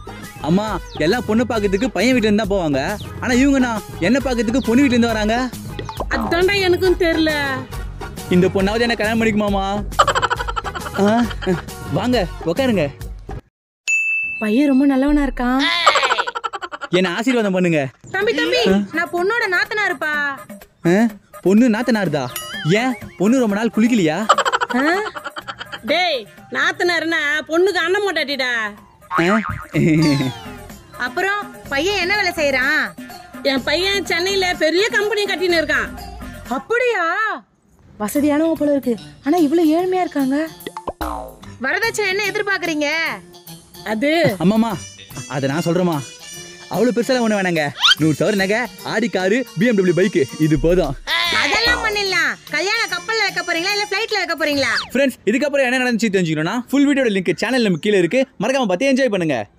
அம்மா எல்லாம் பொண்ணு பார்க்கறதுக்கு பையன் வீட்டுல இருந்து தான் போவாங்க ஆனா இவங்கண்ணா என்ன பார்க்கறதுக்கு பொண்ணு வீட்டுல இருந்து வராங்க அதான்டா எனக்கும் தெரியல இந்த பொண்ணாவது என்ன கல்யாணம் பண்ணிக்குமாமா ஆ, வாங்க உட்காருங்க பையன் ரொம்ப நல்லவனா இருக்கான் என்ன ஆசீர்வாதம் பண்ணுங்க தம்பி தம்பி நான் பொண்ணோட நாத்தனா இருப்பா ஆ, பொண்ணு நாத்தனாருதா ஏன் பொண்ணு ரொம்ப நாள் குளிக்கலையா டேய் நாத்தனாருன்னா பொண்ணுக்கு அண்ணன் மாட்டாட்டிடா ஆ? அப்புறம் பையன் என்ன வேலை செய்யறான் என் பையன் சென்னையில பெரிய கம்பெனி கட்டின்னு இருக்கான் அப்படியா வசதியானவங்க போல இருக்கு ஆனா இவ்வளவு ஏழ்மையா இருக்காங்க வரதட்சணை என்ன எதிர்பார்க்கறீங்க அது அம்மாமா அதை நான் சொல்றேம்மா அவ்வளவு பெருசாலாம் ஒண்ணு வேணாங்க நூறு சவர நகை ஆடி காரு பிஎம்டபிள்யூ பைக்கு இது போதும் அதெல்லாம் பண்ணிடலாம் கல்யாண கப்பல்ல வைக்க போறீங்களா இல்ல ஃபிளைட்ல வைக்க போறீங்களா ஃப்ரெண்ட்ஸ் இதுக்கப்புறம் என்ன நடந்துச்சு தெரிஞ்சுக்கணும்னா ஃபுல் வீடியோட லிங்க் சேனல் நம்ம கீழே இருக்கு மறக்காம பார்த்து என்ஜாய் பண்ணுங்க